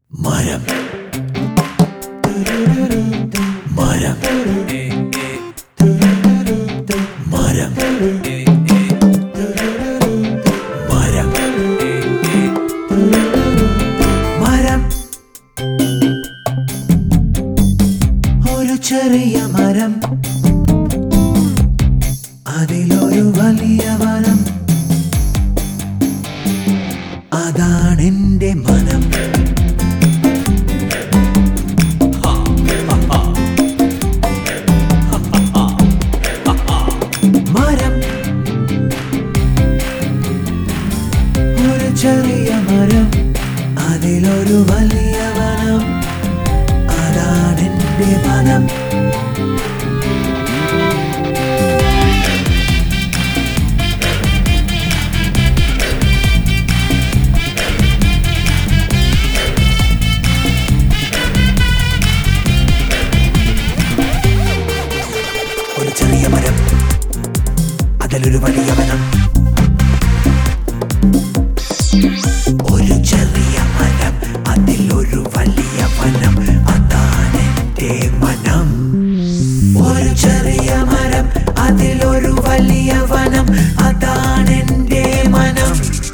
മരം മരം മരം മരം മരം ഒരു ചെറിയ മരം അതിലൊരു വലിയ വനം അതാണെന്റെ മനം മരം ഒരു ചെറിയ മരം അതിലൊരു വലിയ വനം അതാണെന്റെ മനം ഒരു ചെറിയ മരം അതിലൊരു വലിയ വനം ഒരു ചെറിയ മരം അതിലൊരു വലിയ വനം അതാണ് എന്റെ മനം ഒരു ചെറിയ മരം അതിലൊരു വലിയ വനം അതാണ് എന്റെ മനം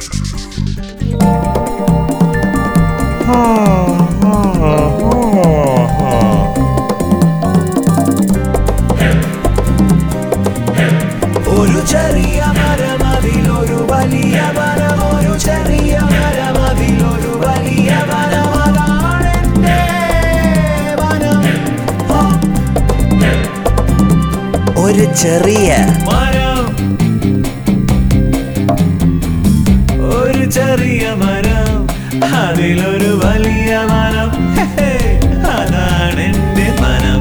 ഒരു ചെറിയ മരം അതിലൊരു വലിയ വനം ഒരു ചെറിയ മരം അതിലൊരു വലിയ വനം അതാണ് എന്റെ വനം ആ. ഒരു ചെറിയ മരം ഒരു ചെറിയ മരം അതിലൊരു വലിയ മരം ഹേ, അതാണ് എന്റെ മനം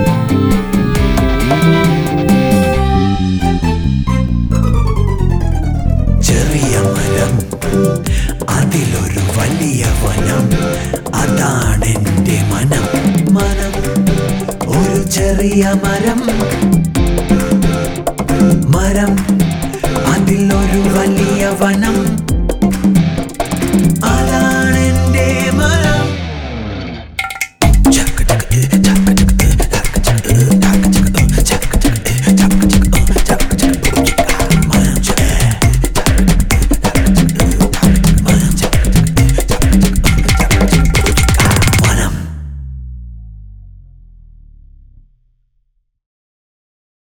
ചെറിയ മരം അതിലൊരു വലിയ വനം അതാണ് എന്റെ മനം മനം ഒരു ചെറിയ മരം മരം അതിലൊരു വലിയ വനം